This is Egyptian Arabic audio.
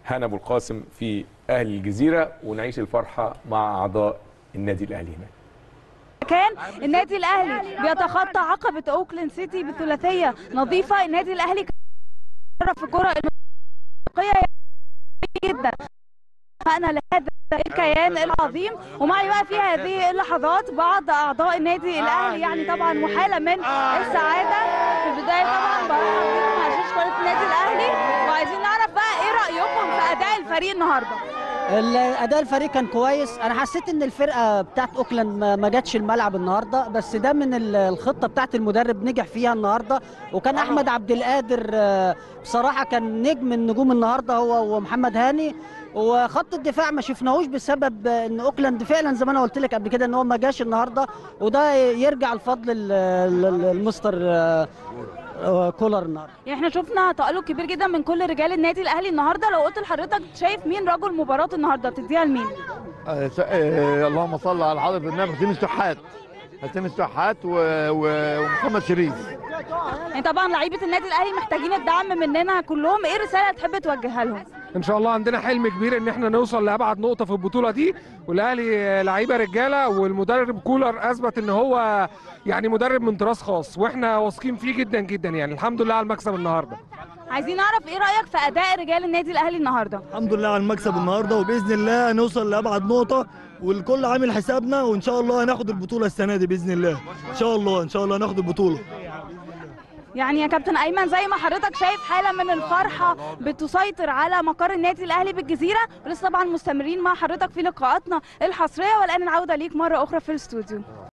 هنا ابو القاسم في اهل الجزيره ونعيش الفرحه مع اعضاء النادي الاهلي هناك كان النادي الاهلي بيتخطى عقبه اوكلاند سيتي بثلاثيه نظيفه النادي الاهلي كان في الكره الافريقيه جدا حققنا لهذا الكيان العظيم ومعي بقى في هذه اللحظات بعض اعضاء النادي الاهلي يعني طبعا محاله من السعاده في البدايه طبعا برحب بيكم على شاشه قناه النادي الاهلي وعايزين نعرف بقى ايه رايكم في اداء الفريق النهارده الاداء الفريق كان كويس انا حسيت ان الفرقه بتاعت اوكلاند ما ما جاتش الملعب النهارده بس ده من ال- الخطه بتاعت المدرب نجح فيها النهارده وكان احمد عبد القادر آه، بصراحه كان نجم النجوم النهارده هو ومحمد هاني وخط الدفاع ما شفناهوش بسبب ان اوكلاند فعلا زي ما انا قلت لك قبل كده ان هو ما جاش النهارده وده يرجع الفضل ال- ال- المستر آه، آه، كولر النهارده يعني احنا شفنا تألق كبير جدا من كل رجال النادي الاهلي النهارده لو قلت لحضرتك شايف مين رجل مباراه النهارده تديها لمين آه، س- آه، اللهم صل على حضرة النبي حسين الشحات حسين الشحات و- و- ومحمد شريف يعني طبعا لعيبه النادي الاهلي محتاجين الدعم مننا كلهم ايه الرساله اللي تحب توجهها لهم ان شاء الله عندنا حلم كبير ان احنا نوصل لابعد نقطه في البطوله دي والاهلي لعيبه رجاله والمدرب كولر اثبت ان هو يعني مدرب من طراز خاص واحنا واثقين فيه جدا جدا يعني الحمد لله على المكسب النهارده عايزين نعرف ايه رايك في اداء رجال النادي الاهلي النهارده الحمد لله على المكسب النهارده وباذن الله هنوصل لابعد نقطه والكل عامل حسابنا وان شاء الله هناخد البطوله السنه دي باذن الله ان شاء الله ان شاء الله هناخد البطوله يعني يا كابتن ايمن زي ما حضرتك شايف حاله من الفرحه بتسيطر على مقر النادي الاهلي بالجزيره ولسه طبعا مستمرين مع حضرتك في لقاءاتنا الحصريه والان العوده ليك مره اخرى في الاستوديو